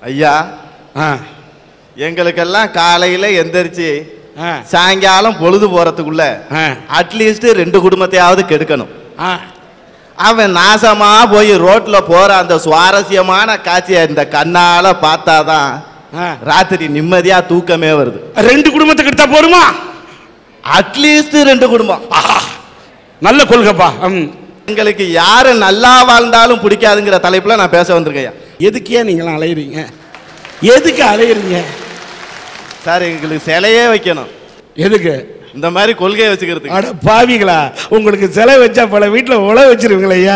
ஐயா ஆ எங்களுக்கெல்லாம் காலையில எந்திரிச்சு ஆ சாயங்காலம் பொழுது போறதுக்குள்ள ஆ அட்லீஸ்ட் ரெண்டு குடும்பத்தையாவது கெடுக்கணும் ஆ அவன் நாசமா போய் ரோட்ல போற அந்த சுவாரஸ்யமான காட்சியை இந்த கண்ணால பார்த்தாதான் ஆ. ராத்திரி நிம்மதியா தூக்கமே வருது ரெண்டு குடும்பத்துக்கு எடுத்தா போருமா அட்லீஸ்ட் ரெண்டு குடும்பம் ஆஹா, நல்ல கொள்கைப்பா ம் எங்களுக்கு யாரு நல்லா வாழ்ந்தாலும் பிடிக்காதுங்கிற தலைப்புல நான் பேச வந்திருக்கேன் எதுக்கே நீங்களாம் அலையுறீங்க எதுக்கு அலையுறீங்க சார் எங்களுக்கு சிலையே வைக்கணும் எதுக்கு இந்த மாதிரி கொள்கையை வச்சுக்கிறதுக்கு அட பாவிகளா உங்களுக்கு சிலை வச்சா பல வீட்டில் உழ வச்சிருவீங்களா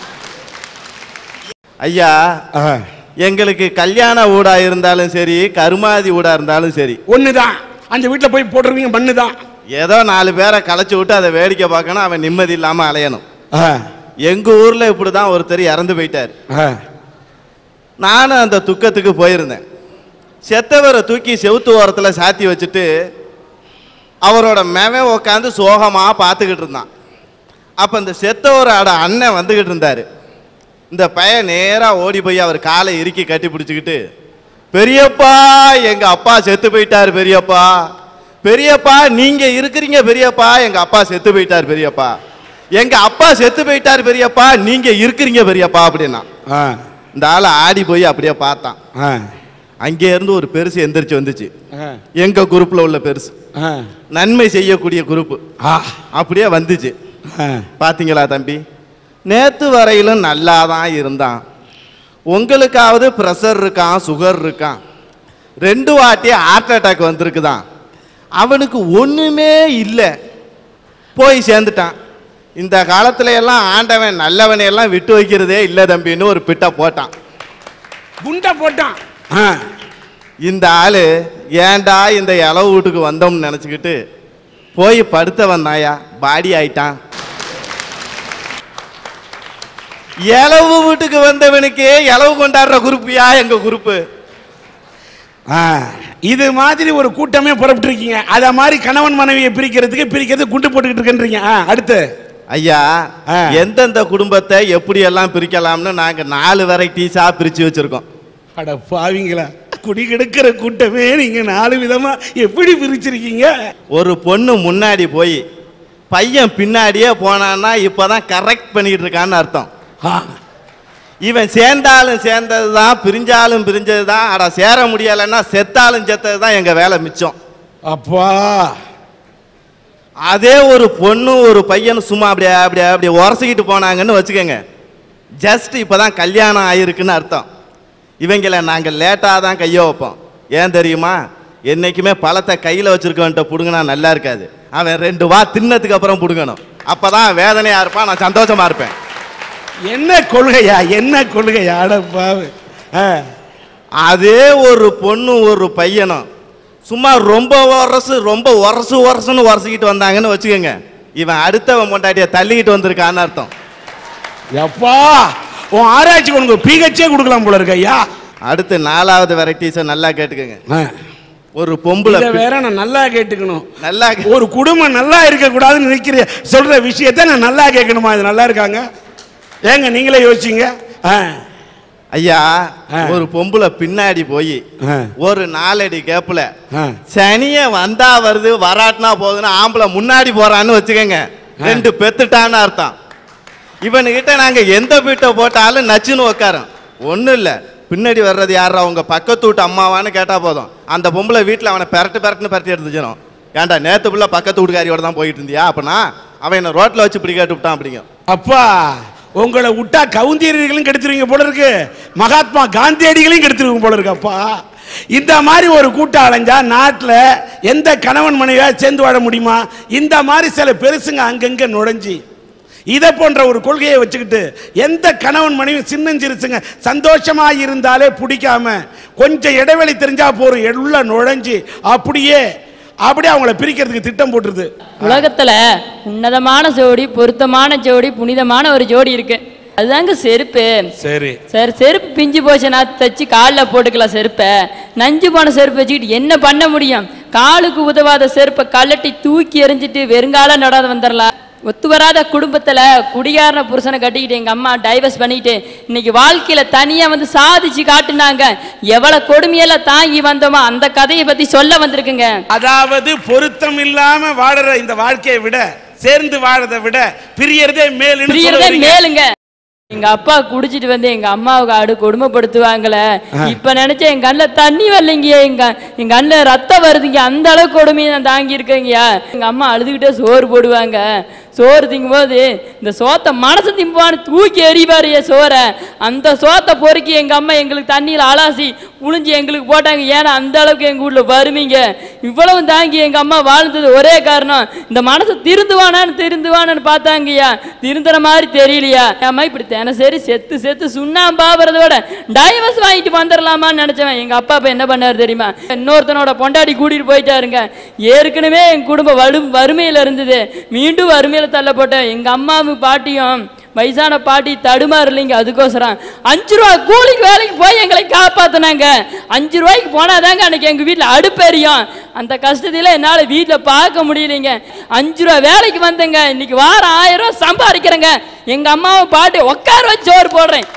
ஐயா ஆ எங்களுக்கு கல்யாண ஊடா இருந்தாலும் சரி கருமாதி ஊடா இருந்தாலும் சரி ஒன்று தான் அந்த வீட்டில் போய் போட்டுருவீங்க மண்ணு தான் ஏதோ நாலு பேரை களைச்சு விட்டு அதை வேடிக்கை பார்க்கணும் அவன் நிம்மதி இல்லாம அலையணும் ஆ எங்க ஊர்ல இப்படிதான் ஒருத்தர் இறந்து போயிட்டார் ஆ நானும் அந்த துக்கத்துக்கு போயிருந்தேன் செத்தவரை தூக்கி செவுத்து ஓரத்துல சாத்தி வச்சுட்டு அவரோட மேவன் உட்காந்து சோகமா பார்த்துக்கிட்டு இருந்தான் அப்ப இந்த செத்தவரோட அண்ணன் வந்துகிட்டு இருந்தாரு இந்த பையன் நேரா ஓடி போய் அவர் காலை இறுக்கி கட்டி பிடிச்சிக்கிட்டு பெரியப்பா எங்க அப்பா செத்து போயிட்டார் பெரியப்பா பெரியப்பா நீங்க இருக்கிறீங்க பெரியப்பா எங்க அப்பா செத்து போயிட்டார் பெரியப்பா எங்க அப்பா செத்து போயிட்டார் பெரியப்பா நீங்க இருக்கிறீங்க பெரியப்பா அப்படின்னா ஆ இந்த ஆளை ஆடி போய் அப்படியே பார்த்தான் ஆ அங்கே இருந்து ஒரு பெருசு எந்திரிச்சு வந்துச்சு ஆ எங்க குரூப்ல உள்ள பெருசு ஆ நன்மை செய்யக்கூடிய குரூப் ஆ அப்படியே வந்துச்சு ஆ பாத்தீங்களா தம்பி நேத்து வரையிலும் நல்லா தான் இருந்தான் உங்களுக்காவது ப்ரெஷர் இருக்கான் சுகர் இருக்கான் ரெண்டு வாட்டி ஹார்ட் அட்டாக் வந்திருக்குதான் அவனுக்கு ஒண்ணுமே இல்லை போய் சேர்ந்துட்டான் இந்த காலத்துல எல்லாம் ஆண்டவன் நல்லவனை எல்லாம் விட்டு வைக்கிறதே இல்லை தம்பின்னு ஒரு பிட்டை போட்டான் குண்டை போட்டான் ஆ இந்த ஆளு ஏன்டா இந்த இளவு வீட்டுக்கு வந்தோம்னு நினச்சிக்கிட்டு போய் படுத்தவன் தாயா பாடி ஆயிட்டான் இளவு வீட்டுக்கு வந்தவனுக்கே இளவு கொண்டாடுற குரூப்பியா எங்க குரூப்பு ஆ இது மாதிரி ஒரு கூட்டமே புறப்பட்டுருக்கீங்க அத மாதிரி கணவன் மனைவியை பிரிக்கிறதுக்கு பிரிக்கிறது குண்டு போட்டுக்கிட்டு இருக்கேன்றீங்க ஆ அடுத்து ஐயா ஆ. எந்தெந்த குடும்பத்தை எப்படி எல்லாம் பிரிக்கலாம்னு நாங்க நாலு வெரைட்டிஸா பிரிச்சு வச்சிருக்கோம் அட பாவிங்களா குடி கெடுக்கிற கூட்டமே நீங்க நாலு விதமா எப்படி பிரிச்சிருக்கீங்க ஒரு பொண்ணு முன்னாடி போய் பையன் பின்னாடியே போனான்னா இப்பதான் கரெக்ட் பண்ணிட்டு இருக்கான்னு அர்த்தம் ஆ, இவன் சேர்ந்தாலும் சேர்ந்தது தான் பிரிஞ்சாலும் பிரிஞ்சது தான் அட சேர முடியலைன்னா செத்தாலும் செத்தது தான் எங்கள் வேலை மிச்சம் அப்பா அதே ஒரு பொண்ணு ஒரு பையனும் சும்மா அப்படியே அப்படியே அப்படியே உரசிக்கிட்டு போனாங்கன்னு வச்சுக்கோங்க ஜஸ்ட் இப்போ தான் கல்யாணம் ஆயிருக்குன்னு அர்த்தம் இவங்களை நாங்கள் லேட்டாக தான் கையை வைப்போம் ஏன் தெரியுமா என்றைக்குமே பழத்தை கையில் வச்சிருக்கவன்ட்ட பிடுங்கினா நல்லா இருக்காது அவன் ரெண்டு வா தின்னதுக்கு அப்புறம் பிடுங்கணும் அப்போ தான் வேதனையாக இருப்பான் நான் சந்தோஷமாக இருப்பேன் என்ன கொள்கையா என்ன கொள்கையா அட பாவு ஆ, அதே ஒரு பொண்ணு ஒரு பையனும் சும்மா ரொம்ப உரசு ரொம்ப உரசு உரசுன்னு உரசிக்கிட்டு வந்தாங்கன்னு வச்சுக்கோங்க இவன் அடுத்தவன் பொண்டாட்டியை தள்ளிக்கிட்டு வந்திருக்கான்னு அர்த்தம் எப்பா உன் ஆராய்ச்சி உனக்கு பிஹெச்சே கொடுக்கலாம் போல இருக்கு ஐயா அடுத்து நாலாவது வெரைட்டிஸை நல்லா கேட்டுக்கோங்க ஆ, ஒரு பொம்பளை இதை வேற நான் நல்லா கேட்டுக்கணும் நல்லா கே- ஒரு குடும்பம் நல்லா இருக்க கூடாதுன்னு நினைக்கிற சொல்ற விஷயத்த நான் நல்லா கேட்கணுமா இது நல்லா இருக்காங்க ஏங்க நீங்களே யோசிச்சீங்க ஆ, ஐயா ஆ. ஒரு பொம்பளை பின்னாடி போய் ஆ, ஒரு நாலடி கேப்புல ஆ. சனிய வந்தா வருது வராட்டினா போகுதுன்னு ஆம்பளை முன்னாடி போறான்னு வச்சுக்கோங்க ரெண்டு பெத்துட்டான்னு அர்த்தம் இவனுக்கிட்ட நாங்க எந்த வீட்டை போட்டாலும் நச்சுன்னு உட்காரோம் ஒன்றும் இல்லை பின்னாடி வர்றது யாரா உங்க பக்கத்து வீட்டு அம்மாவான்னு கேட்டா போதும் அந்த பொம்பளை வீட்டில் அவனை பெரட்டு பெரட்டுன்னு பெரட்டி எடுத்துச்சிடும் ஏன்டா நேத்து புள்ள பக்கத்து வீட்டுக்காரியோட தான் போயிட்டு இருந்தியா அப்படின்னா அவன் என்ன ரோட்ல வச்சு இப்படி கேட்டு விட்டான் அப்படிங்க அப்பா உங்களை விட்டா கவுந்தியர்களும் கெடுத்துருவீங்க போல இருக்கு மகாத்மா காந்தியடிகளையும் கெடுத்துருவீங்க போல இருக்கு அப்பா இந்த மாதிரி ஒரு கூட்டம் அலைஞ்சா நாட்டில் எந்த கணவன் மனைவியா சேர்ந்து வாழ முடியுமா இந்த மாதிரி சில பெருசுங்க அங்கங்க நுழைஞ்சி இதை போன்ற ஒரு கொள்கையை வச்சுக்கிட்டு எந்த கணவன் மனைவி சின்னஞ்சிருச்சுங்க சந்தோஷமா இருந்தாலே பிடிக்காம கொஞ்சம் இடைவெளி தெரிஞ்சா போறோம் உள்ள நுழைஞ்சு அப்படியே அப்படியே அவங்கள பிரிக்கிறதுக்கு திட்டம் போட்டுருது உலகத்துல உன்னதமான ஜோடி பொருத்தமான ஜோடி புனிதமான ஒரு ஜோடி இருக்கு அதுதாங்க செருப்பு சரி சார் செருப்பு பிஞ்சு போச்சுன்னா தச்சு காலில் போட்டுக்கலாம் செருப்பை நஞ்சு போன செருப்பு வச்சுக்கிட்டு என்ன பண்ண முடியும் காலுக்கு உதவாத செருப்பை கழட்டி தூக்கி எறிஞ்சிட்டு வெறுங்கால நடாத வந்துடலாம் ஒத்து வராத குடும்பத்துல குடிகாரன புருஷனை கட்டிக்கிட்டு எங்க அம்மா டைவர்ஸ் பண்ணிட்டு இன்னைக்கு வாழ்க்கையில தனியா வந்து சாதிச்சு காட்டுனாங்க எவ்வளவு கொடுமையெல்லாம் தாங்கி வந்தோமோ அந்த கதையை பத்தி சொல்ல வந்திருக்குங்க அதாவது பொருத்தம் இல்லாம வாழற இந்த வாழ்க்கையை விட சேர்ந்து வாழறதை விட பிரியறதே மேலுன்னு சொல்ல பிரியறதே வரீங்க. மேலுங்க எங்க அப்பா குடிச்சிட்டு வந்து எங்க அம்மாவுக்கு ஆடு கொடுமைப்படுத்துவாங்களே இப்ப நினைச்ச என் கண்ணுல தண்ணி வரலைங்க எங்க என் கண்ணுல ரத்தம் வருதுங்க அந்த அளவுக்கு கொடுமையை நான் தாங்கி இருக்கேங்கய்யா எங்க அம்மா அழுதுகிட்டே சோறு போடுவாங்க சோறு திங்கும் போது இந்த சோத்தை மனசு திம்பான்னு தூக்கி எறிவாரு என் சோறை அந்த சோத்தை பொறுக்கி எங்க அம்மா எங்களுக்கு தண்ணியில் அலாசி புழிஞ்சு எங்களுக்கு போட்டாங்க ஏன்னா அந்த அளவுக்கு எங்க வீட்ல வறுமைங்க இவ்வளவு தாங்கி எங்க அம்மா வாழ்ந்தது ஒரே காரணம் இந்த மனசு திருந்துவானான்னு திருந்துவானான்னு பார்த்தாங்கய்யா திருந்துற மாதிரி தெரியலையா அம்மா இப்படி தினசரி செத்து செத்து சுண்ணாம்பாவறத விட டைவர்ஸ் வாங்கிட்டு வந்துடலாமான்னு நினைச்சவன் எங்க அப்பா இப்ப என்ன பண்ணாரு தெரியுமா இன்னொருத்தனோட பொண்டாடி கூட்டிட்டு போயிட்டாருங்க ஏற்கனவே என் குடும்பம் வலு வறுமையில இருந்தது மீண்டும் வறுமையில தள்ளப்பட்டேன் எங்க அம்மாவும் பாட்டியும் வயசான பாட்டி தடுமாறலைங்க அதுக்கோசரம் அஞ்சு ரூபா கூலிக்கு வேலைக்கு போய் எங்களை காப்பாத்துனாங்க அஞ்சு ரூபாய்க்கு போனாதாங்க அன்னைக்கு எங்க வீட்டில் அடுப்பெரியும் அந்த கஷ்டத்தில என்னால் வீட்டில் பார்க்க முடியலைங்க அஞ்சு ரூபா வேலைக்கு வந்தேங்க இன்னைக்கு வாரம் ஆயிரம் ரூபா சம்பாதிக்கிறேங்க எங்க அம்மாவை பாட்டி உட்கார வச்சு சோறு போடுறேன்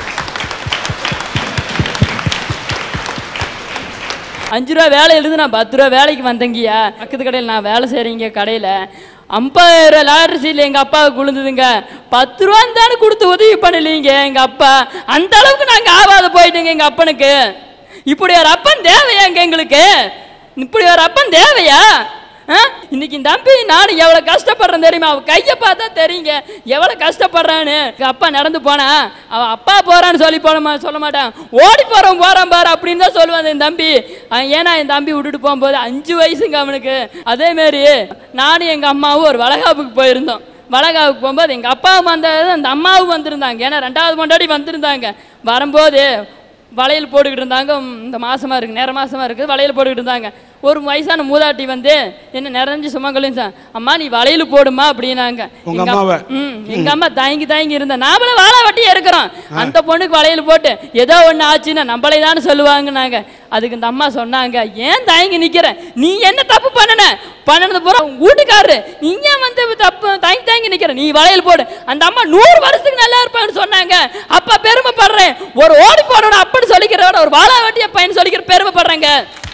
அஞ்சு ரூபா வேலை எழுது நான் பத்து ரூபா வேலைக்கு வந்தேங்கய்யா பக்கத்து கடையில் நான் வேலை செய்கிறீங்க கடையில் ஐம்பதாயிரம் ரூபா லாட்டரி சீட்டில் எங்கள் அப்பாவுக்கு விழுந்ததுங்க பத்து ரூபா தானே கொடுத்து உதவி பண்ணலீங்க எங்கள் அப்பா அந்த அளவுக்கு நாங்கள் ஆவாத போயிட்டோங்க எங்கள் அப்பனுக்கு இப்படி ஒரு அப்பன் தேவையாங்க எங்களுக்கு இப்படி ஒரு அப்பன் தேவையா ஆ? இன்னைக்கு இந்த தம்பி நான் எவ்வளவு கஷ்டப்படுறேன் தெரியுமா அவ கையை பார்த்தா தெரியுங்க எவ்வளவு கஷ்டப்படுறான்னு எங்க அப்பா நடந்து போனா அவ அப்பா போறான்னு சொல்லி போன சொல்ல மாட்டான் ஓடி போறவன் போறான் பாரு அப்படின்னு தான் சொல்லுவான் என் தம்பி அவன் ஏன்னா என் தம்பி விட்டுட்டு போகும்போது அஞ்சு வயசுங்க அவனுக்கு அதே மாதிரி நானும் எங்க அம்மாவும் ஒரு வளகாப்புக்கு போயிருந்தோம் வளகாவுக்கு போகும்போது எங்கள் அப்பாவும் வந்தது அந்த அம்மாவும் வந்திருந்தாங்க ஏன்னா ரெண்டாவது கொண்டாடி வந்திருந்தாங்க வரும்போது வளையல் போட்டுக்கிட்டு இருந்தாங்க ம், இந்த மாசமா இருக்கு நேர மாசமா இருக்குது வளையல் போட்டுக்கிட்டு இருந்தாங்க ஒரு வயசான மூதாட்டி வந்து என்ன நிறைஞ்சு சுமங்கலின்னு சொன்னா, அம்மா நீ வளையல் போடுமா அப்படின்னாங்க உங்க எங்க அம்மாவை? ம் எங்க அம்மா தயங்கி தயங்கி இருந்த நாமளும் வாழை வட்டியே இருக்கிறோம் அந்த பொண்ணுக்கு வளையல் போட்டு ஏதோ ஒண்ணு ஆச்சுன்னா நம்மளே தானே சொல்லுவாங்கன்னாங்க அதுக்கு இந்த அம்மா சொன்னாங்க ஏன் தயங்கி நிக்கிற நீ என்ன தப்பு பண்ணன பண்ணனது பூரா உன் வீட்டுக்காரரு நீ ஏன் வந்து தப்பு தயங்கி தயங்கி நிக்கிற நீ வளையல் போடு அந்த அம்மா நூறு வருஷத்துக்கு நல்லா இருப்பான்னு சொன்னாங்க அப்ப பெருமைப்படுறேன் ஒரு ஓடி போடணும் அப்படின்னு சொல்லிக்கிறோட ஒரு வாழை வட்டிய பையன் சொல்லிக்கிற பெருமைப்படுறேங்க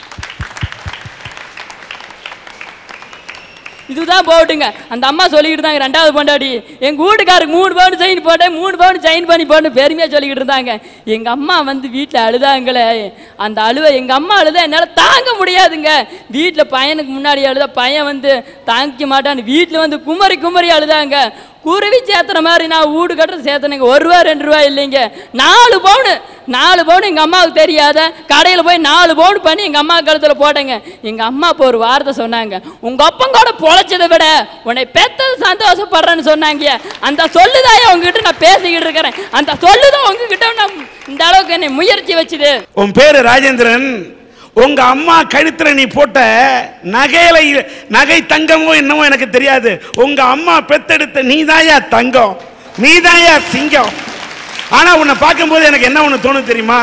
இதுதான் போட்டுங்க அந்த அம்மா சொல்லிக்கிட்டு இருந்தாங்க ரெண்டாவது பொண்டாடி எங்க வீட்டுக்காருக்கு மூணு பவுன் செயின் போட்டேன் மூணு பவுன் செயின் பண்ணி போட்டு பெருமையா சொல்லிக்கிட்டு இருந்தாங்க எங்க அம்மா வந்து வீட்டில் அழுதாங்களே அந்த அழுவை எங்க அம்மா அழுத என்னால தாங்க முடியாதுங்க வீட்டில் பையனுக்கு முன்னாடி அழுத பையன் வந்து தாங்கிக்க மாட்டான்னு வீட்டில் வந்து குமரி குமரி அழுதாங்க குருவி சேத்துற மாதிரி நான் வீடு கட்டுறது சேர்த்தனுங்க ஒரு ரூபா ரெண்டு ரூபா இல்லைங்க நாலு பவுனு நாலு பவுன் எங்கள் அம்மாவுக்கு தெரியாத கடையில் போய் நாலு பவுன் பண்ணி எங்கள் அம்மா கழுத்தில் போட்டேங்க எங்கள் அம்மா இப்போ ஒரு வார்த்தை சொன்னாங்க உங்கள் அப்பங்கூட பொழைச்சதை விட உன்னை பெத்தது சந்தோஷப்படுறேன்னு சொன்னாங்க அந்த சொல்லுதாயே உங்ககிட்ட நான் பேசிக்கிட்டு இருக்கிறேன் அந்த சொல்லுதான் உங்ககிட்ட நான் இந்த அளவுக்கு என்னை முயற்சி வச்சுது உன் பேரு ராஜேந்திரன் உங்க அம்மா கழுத்துல நீ போட்ட நகையில இ- நகை தங்கமோ என்னமோ எனக்கு தெரியாது உங்க அம்மா பெத்தெடுத்த நீதாயா தங்கம் நீதாயா சிங்கம் ஆனா உன்னை பார்க்கும்போது எனக்கு என்ன ஒண்ணு தோணும் தெரியுமா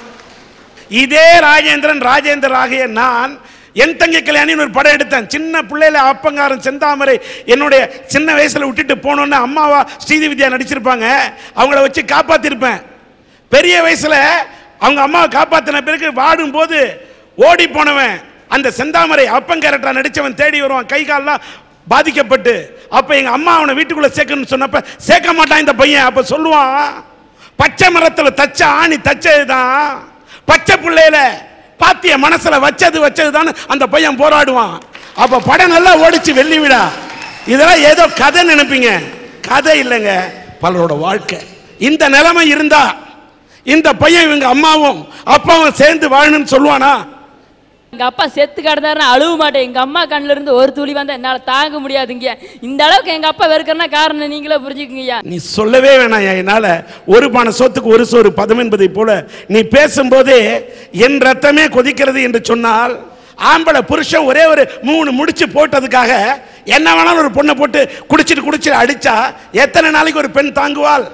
இதே ராஜேந்திரன் ராஜேந்திரன் ஆகிய நான் என் தங்கை கல்யாணின்னு ஒரு படம் எடுத்தேன் சின்ன பிள்ளையில அப்பங்காரன் செந்தாமரை என்னுடைய சின்ன வயசுல விட்டுட்டு போனோன்னு அம்மாவா ஸ்ரீதி வித்யா நடிச்சிருப்பாங்க அவங்கள வச்சு காப்பாத்திருப்பேன் பெரிய வயசுல அவங்க அம்மாவை காப்பாத்தின பிறகு வாடும் போது ஓடி போனவன் அந்த செந்தாமரை அப்பங்கரட்டா நடிச்சவன் தேடி வருவான் கை கால்லாம் பாதிக்கப்பட்டு அப்ப எங்க அம்மா அவனை வீட்டுக்குள்ள சேர்க்கணும்னு சொன்னப்ப சேர்க்க மாட்டான் இந்த பையன் அப்ப சொல்லுவான் பச்சை மரத்துல தச்ச ஆணி தச்சதுதான் பச்சை பிள்ளையில பாத்திய மனசுல வச்சது வச்சதுதான் அந்த பையன் போராடுவான் அப்ப படம் நல்லா ஓடிச்சு வெள்ளி விழா இதெல்லாம் ஏதோ கதை நினைப்பீங்க கதை இல்லைங்க பலரோட வாழ்க்கை இந்த நிலைமை இருந்தா இந்த பையன் இவங்க அம்மாவும் அப்பாவும் சேர்ந்து வாழணும்னு சொல்லுவானா எங்க அப்பா செத்து கிடந்தாருன்னா அழுவ மாட்டேன் எங்க அம்மா கண்ணுல இருந்து ஒரு துளி வந்தா என்னால தாங்க முடியாதுங்க இந்த அளவுக்கு எங்க அப்பா வெறுக்கிறனா காரணம் நீங்களே புரிஞ்சுக்குங்கய்யா நீ சொல்லவே வேணாம் என்னால ஒரு பானை சோத்துக்கு ஒரு சோறு பதம் என்பதை போல நீ பேசும்போதே என் ரத்தமே கொதிக்கிறது என்று சொன்னால் ஆம்பளை புருஷன் ஒரே ஒரு மூணு முடிச்சு போட்டதுக்காக என்ன வேணாலும் ஒரு பொண்ணை போட்டு குடிச்சிட்டு குடிச்சிட்டு அடிச்சா எத்தனை நாளைக்கு ஒரு பெண் தாங்குவாள்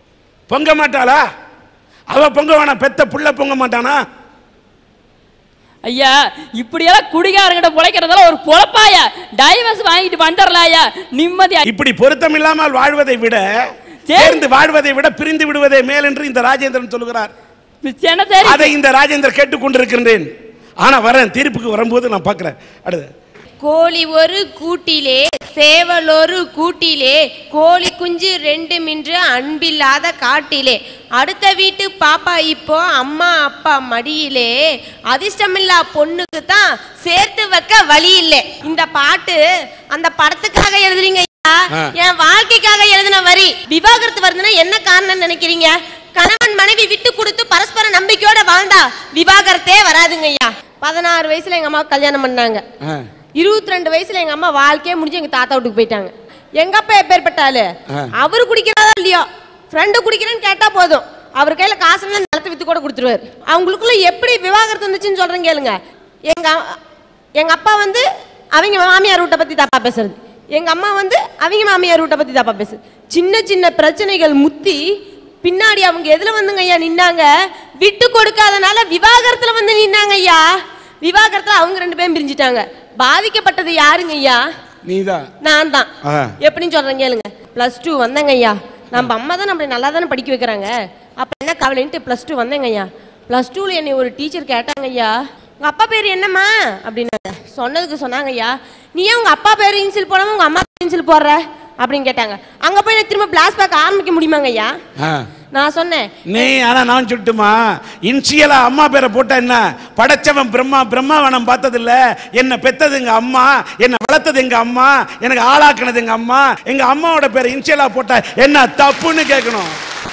பொங்க மாட்டாளா அவ பொங்க வேணாம் பெத்த புள்ள பொங்க மாட்டானா ஐயா இப்படியெல்லாம் குடிகாரங்கிட்ட பிழைக்கிறதெல்லாம் ஒரு பொழப்பாயா டைவர்ஸ் வாங்கிட்டு வந்துடலாயா நிம்மதியா இப்படி பொருத்தம் இல்லாமல் வாழ்வதை விட சேர்ந்து வாழ்வதை விட பிரிந்து விடுவதே மேல் என்று இந்த ராஜேந்திரன் சொல்லுகிறார் என்ன சரி அதை இந்த ராஜேந்திரன் கேட்டுக்கொண்டிருக்கின்றேன் ஆனா வரேன் தீர்ப்புக்கு வரும்போது நான் பார்க்கிறேன் அடுத்து கோழி ஒரு கூட்டிலே சேவல் ஒரு கூட்டிலே கோழி குஞ்சு ரெண்டு மின்று அன்பில்லாத காட்டிலே அடுத்த வீட்டு பாப்பா இப்போ அம்மா அப்பா மடியிலே அதிர்ஷ்டமில்லா பொண்ணுக்கு தான் சேர்த்து வைக்க வழி இல்லை இந்த பாட்டு அந்த படத்துக்காக எழுதுறீங்க ஐயா. ஆ. என் வாழ்க்கைக்காக எழுதின வரி விவாகரத்து வருதுன்னா என்ன காரணம் நினைக்கிறீங்க கணவன் மனைவி விட்டு கொடுத்து பரஸ்பர நம்பிக்கையோட வாழ்ந்தா விவாகரத்தே வராதுங்க ஐயா பதினாறு வயசுல எங்க அம்மா கல்யாணம் பண்ணாங்க ஆ. இருபத்தி ரெண்டு வயசுல எங்க அம்மா வாழ்க்கையே முடிஞ்சு எங்க தாத்தா வீட்டுக்கு போயிட்டாங்க எங்க அப்பா எப்பேற்பட்ட ஆளு ஆ. அவரு குடிக்கிறதா இல்லையோ ஃப்ரெண்டு குடிக்கிறேன்னு கேட்டா போதும் அவர் கையில காசு இருந்தா நிலத்தை வித்து கூட கொடுத்துருவாரு அவங்களுக்குள்ள எப்படி விவாகரத்து வந்துச்சுன்னு சொல்றேன் கேளுங்க எங்க அ- எங்க அப்பா வந்து அவங்க மாமியார் வீட்டை பத்தி தப்பா பேசுறது எங்க அம்மா வந்து அவங்க மாமியார் வீட்டை பத்தி தப்பா பேசுறது சின்ன சின்ன பிரச்சனைகள் முத்தி பின்னாடி அவங்க எதுல வந்துங்க ஐயா நின்னாங்க விட்டு கொடுக்காதனால விவாகரத்துல வந்து நின்னாங்க ஐயா விவாகரத்துல அவங்க ரெண்டு பேரும் பிரிஞ்சிட்டாங்க பாதிக்கப்பட்டது யாருங்க ஐயா நீதான் நான் தான் ஆ. எப்படின்னு சொல்றேன் கேளுங்க ப்ளஸ் டூ வந்தேங்க ஐயா நம்ம அம்மா தான் நம்மளை நல்லா தானே படிக்க வைக்கிறாங்க அப்ப என்ன கவலைன்ட்டு ப்ளஸ் டூ வந்தேங்க ஐயா ப்ளஸ் டூவில் என்னை ஒரு டீச்சர் கேட்டாங்க ஐயா உங்க அப்பா பேர் என்னம்மா அப்படின்னாங்க சொன்னதுக்கு சொன்னாங்க ஐயா நீ ஏன் உங்க அப்பா பேர் இன்சில் போடாம உங்க அம்மா பேர் இன்சில் போடுற அப்படின்னு கேட்டாங்க அங்க போய் நான் திரும்ப பிளாஸ் பேக் ஆரம்பிக்க முடியுமாங்க ஐயா ஆ. நான் சொன்னேன் நீ ஆனா நான் சொல்லட்டுமா இன்சியலா அம்மா பேரை போட்டா என்ன படைச்சவன் பிரம்மா பிரம்மாவனம் பார்த்ததில்ல என்ன பெத்தது எங்க அம்மா என்ன வளர்த்தது எங்க அம்மா எனக்கு ஆளாக்குனது எங்க அம்மா எங்க அம்மாவோட பேரை இன்சியலா போட்டா என்ன தப்புன்னு கேட்கணும்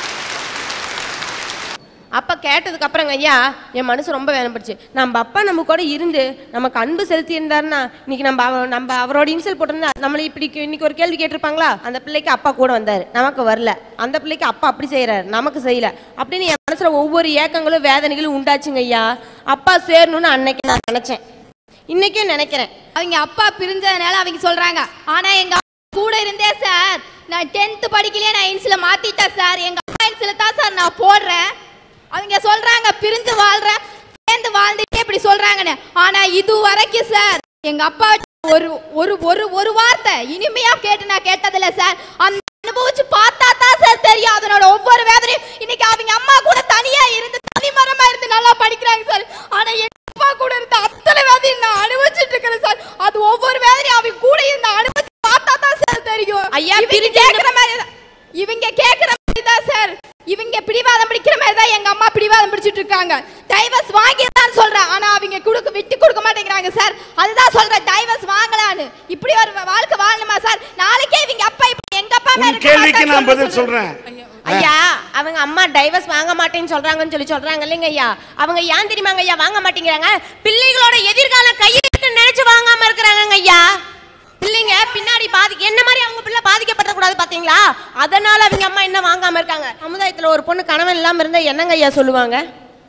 அப்ப கேட்டதுக்கு அப்புறங்க ஐயா என் மனசு ரொம்ப வேதனைப்படுச்சு நம்ம அப்பா நம்ம கூட இருந்து நமக்கு அன்பு செலுத்தி இருந்தாருன்னா இன்னைக்கு நம்ம அவ- நம்ம அவரோட இன்சல் போட்டிருந்தா நம்மள இப்படி கே- இன்னைக்கு ஒரு கேள்வி கேட்டிருப்பாங்களா அந்த பிள்ளைக்கு அப்பா கூட வந்தாரு நமக்கு வரல அந்த பிள்ளைக்கு அப்பா அப்படி செய்யறாரு நமக்கு செய்யல அப்படின்னு என் மனசுல ஒவ்வொரு ஏக்கங்களும் வேதனைகளும் உண்டாச்சுங்க ஐயா அப்பா சேரணும்னு அன்னைக்கு நான் நினைச்சேன் இன்னைக்கே நினைக்கிறேன் அவங்க அப்பா பிரிஞ்சதுனால அவங்க சொல்றாங்க ஆனா எங்க அப்பா கூட இருந்தே சார் நான் டென்த் படிக்கலையே நான் இன்சில மாத்திட்டேன் சார் எங்க அப்பா இன்சில தான் சார் நான் போடுறேன் அவங்க சொல்றாங்க பிரிஞ்சு வாழ்றேன் சேர்ந்து வாழ்ந்துட்டே இப்படி சொல்றாங்கன்னு ஆனா இது வரைக்கும் சார் எங்க அப்பா ஒரு ஒரு ஒரு ஒரு வார்த்தை இனிமையா கேட்டு நான் கேட்டதில்ல சார் அந்த அனுபவிச்சு பார்த்தா தான் சார் தெரியும் அதனோட ஒவ்வொரு வேதனையும் இன்னைக்கு அவங்க அம்மா கூட தனியா இருந்து தனிமரமா இருந்து நல்லா படிக்கிறாங்க சார் ஆனா எங்க அப்பா கூட இருந்த அத்தனை வேதனையும் நான் அனுபவிச்சுட்டு இருக்கிறேன் சார் அது ஒவ்வொரு வேதனையும் அவங்க கூட இருந்து அனுபவிச்சு பார்த்தா தான் சார் தெரியும் ஐயா, இவங்க பிரிஞ்சு கேக்குற மாதிரி தான் இவங்க கேக்குற மாதிரி தான் சார் இவங்க பிடிவாதம் பிடிக்கிற மாதிரி தான் எங்க அம்மா பிடிவாதம் பிடிச்சிட்டு இருக்காங்க டைவர்ஸ் வாங்கிதான் சொல்றேன் ஆனா அவங்க கொடுக்க விட்டு கொடுக்க மாட்டேங்கிறாங்க சார் அதுதான் சொல்றேன் டைவர்ஸ் வாங்கலான்னு இப்படி ஒரு வாழ்க்கை வாழணுமா சார் நாளைக்கே இவங்க அப்பா இப்ப எங்க அப்பா மேல உன் இருக்க கேள்விக்கு மாட்டான்னு நான் பதில் சொல்றேன். சொல்றேன் ஐயா அவங்க அம்மா டைவர்ஸ் வாங்க மாட்டேன்னு சொல்றாங்கன்னு சொல்லி சொல்றாங்க இல்லைங்க ஐயா அவங்க ஏன் தெரியுமாங்க ஐயா வாங்க மாட்டேங்கிறாங்க பிள்ளைகளோட எதிர்காலம் கையில் இருக்குன்னு நினைச்சு வாங்காம இருக்கிறாங்க ஐயா பிள்ளைங்க பின்னாடி பாதிக்க என்ன மாதிரி அவங்க பிள்ளை பாதிக்கப்பட கூடாது பாத்தீங்களா அதனால அவங்க அம்மா என்ன வாங்காம இருக்காங்க சமுதாயத்துல ஒரு பொண்ணு கணவன் இல்லாம இருந்தா என்னங்க ஐயா சொல்லுவாங்க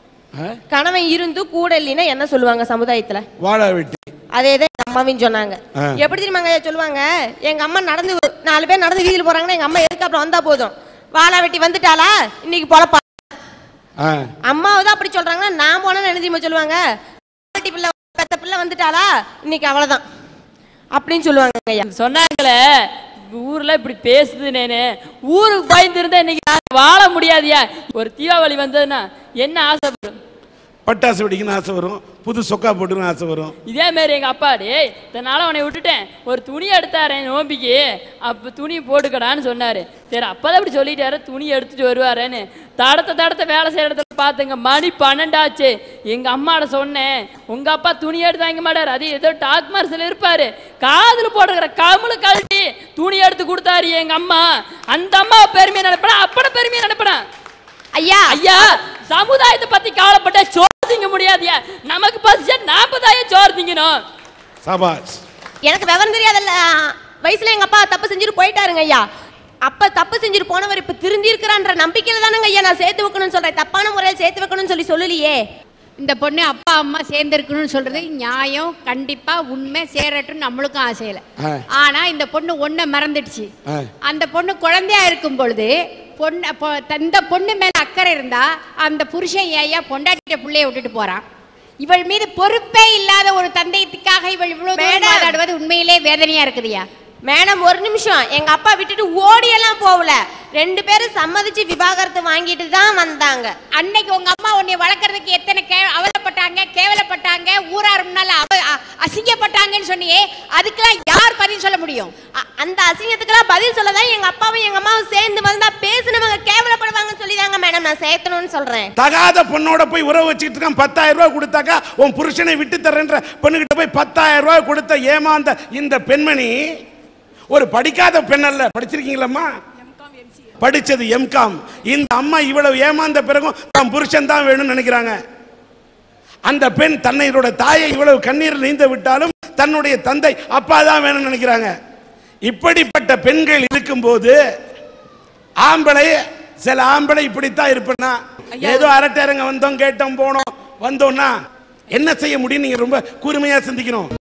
ஆ? கணவன் இருந்து கூட இல்லைன்னா என்ன சொல்லுவாங்க சமுதாயத்துல வாழ வெட்டி அதே தான் எங்க அம்மாவும் சொன்னாங்க ஆ. எப்படி தெரியுமாங்க ஐயா சொல்லுவாங்க எங்க அம்மா நடந்து நாலு பேர் நடந்து வீதியில் போறாங்கன்னா எங்க அம்மா எதுக்கு அப்புறம் வந்தா போதும் வாழா வெட்டி வந்துட்டாளா இன்னைக்கு பொழப்பா ஆ. அம்மாவை தான் அப்படி சொல்றாங்கன்னா நான் போனா என்ன தெரியுமா சொல்லுவாங்க வெட்டி பிள்ளை பெத்த பிள்ளை வந்துட்டாளா இன்னைக்கு அவ்வளவுதான் அப்படின்னு சொல்லுவாங்க ஐயா சொன்னாங்களே ஊர்ல இப்படி பேசுதுனேன்னு ஊருக்கு பயந்துருந்தா இன்னைக்கு நான் வாழ முடியாதியா ஒரு தீபாவளி வந்ததுன்னா என்ன ஆசைப்படும் பட்டாசு வெடிக்கணும்னு ஆசை வரும் புது சொக்கா போட்டுன்னு ஆசை வரும் இதே மாதிரி எங்க அப்பா டேய் இதனால அவனை விட்டுட்டேன் ஒரு துணி எடுத்தாரேன் நோம்பிக்கு அப்ப துணி போட்டுக்கடான்னு சொன்னாரு சரி அப்பதான் இப்படி சொல்லிட்டாரு துணி எடுத்துட்டு வருவாரேன்னு தடத்த தடத்த வேலை செய்யற இடத்துல பார்த்துங்க மணி பன்னெண்டாச்சு எங்க அம்மாட சொன்னேன் உங்க அப்பா துணி எடுத்து வாங்க மாட்டாரு அது ஏதோ டாக் மார்சல் இருப்பாரு காதுல போட்டுக்கிற கமுளு கழட்டி துணி எடுத்து கொடுத்தாரு எங்க அம்மா அந்த அம்மா பெருமையை நினைப்பேன் அப்பட பெருமையை நினைப்பேன் ஐயா ஐயா சமுதாயத்தை பத்தி கவலைப்பட்ட சோறு திங்க முடியாதியா நமக்கு பசிச்சா நாம தான் சோறு திங்கணும் சபாஸ் எனக்கு விவரம் தெரியாதல்ல வயசுல எங்க அப்பா தப்பு செஞ்சுட்டு போயிட்டாருங்க ஐயா அப்ப தப்பு செஞ்சுட்டு போனவர் இப்ப திருந்தி இருக்கிறான்ற நம்பிக்கையில தானங்க ஐயா நான் சேர்த்து வைக்கணும்னு சொல்றேன் தப்பான முறையில் சேர்த்து வைக்கணும்னு சொல்லி சொல்லலையே இந்த பொண்ணு அப்பா அம்மா சேர்ந்திருக்கணும்னு சொல்றது நியாயம் கண்டிப்பா உண்மை சேரட்டும் நம்மளுக்கும் ஆசை இல்லை ஆ. ஆனா இந்த பொண்ணு ஒன்றை மறந்துடுச்சு ஆ. அந்த பொண்ணு குழந்தையா இருக்கும் பொழுது பொண்ணு பொ- இந்த பொண்ணு மேல அக்கறை இருந்தா அந்த புருஷன் ஏயா பொண்டாட்டிட்ட புள்ளைய விட்டுட்டு போறான் இவள் மீது பொறுப்பே இல்லாத ஒரு தந்தையத்துக்காக இவள் இவ்வளவு தூரம் மேடம். வாதாடுவது உண்மையிலே வேதனையா இருக்குதுயா மேடம் ஒரு நிமிஷம் எங்க அப்பா விட்டுட்டு ஓடியெல்லாம் போகல ரெண்டு பேரும் சம்மதிச்சு விவாகரத்து வாங்கிட்டு தான் வந்தாங்க அன்னைக்கு உங்க அம்மா உன்னை வளர்க்கறதுக்கு எத்தனை கே அவலப்பட்டாங்க கேவலப்பட்டாங்க ஊரார் முன்னால அவ அ- அசிங்கப்பட்டாங்கன்னு சொன்னியே அதுக்கெல்லாம் யார் பதில் சொல்ல முடியும் அ- அந்த அசிங்கத்துக்கெல்லாம் பதில் சொல்லதான் எங்க அப்பாவும் எங்க அம்மாவும் சேர்ந்து வந்தா பேசினவங்க கேவலப்படுவாங்கன்னு சொல்லிதாங்க மேடம் நான் சேர்த்தணும்னு சொல்றேன் தகாத பொண்ணோட போய் உறவு வச்சுக்கிட்டு இருக்கான் பத்தாயிரம் ரூபாய் கொடுத்தாக்கா உன் புருஷனை விட்டு தரேன்ற பெண்ணுகிட்ட போய் பத்தாயிரம் ரூபாய் கொடுத்த ஏமாந்த இந்த பெண்மணி ஒரு படிக்காத பெண் அல்ல படிச்சிருக்கீங்களம்மா படிச்சது எம்காம் இந்த அம்மா இவ்வளவு ஏமாந்த பிறகும் தன் புருஷன் தான் வேணும்னு நினைக்கிறாங்க அந்த பெண் தன்னையோட தாயை இவ்வளவு கண்ணீர் நீந்த விட்டாலும் தன்னுடைய தந்தை அப்பா தான் வேணும்னு நினைக்கிறாங்க இப்படிப்பட்ட பெண்கள் இருக்கும்போது ஆம்பளை சில ஆம்பளை இப்படித்தான் இருப்பேன்னா ஏதோ அரட்டரங்க வந்தோம் கேட்டோம் போனோம் வந்தோம்னா என்ன செய்ய முடியும் நீங்க ரொம்ப கூர்மையா சிந்திக்கணும்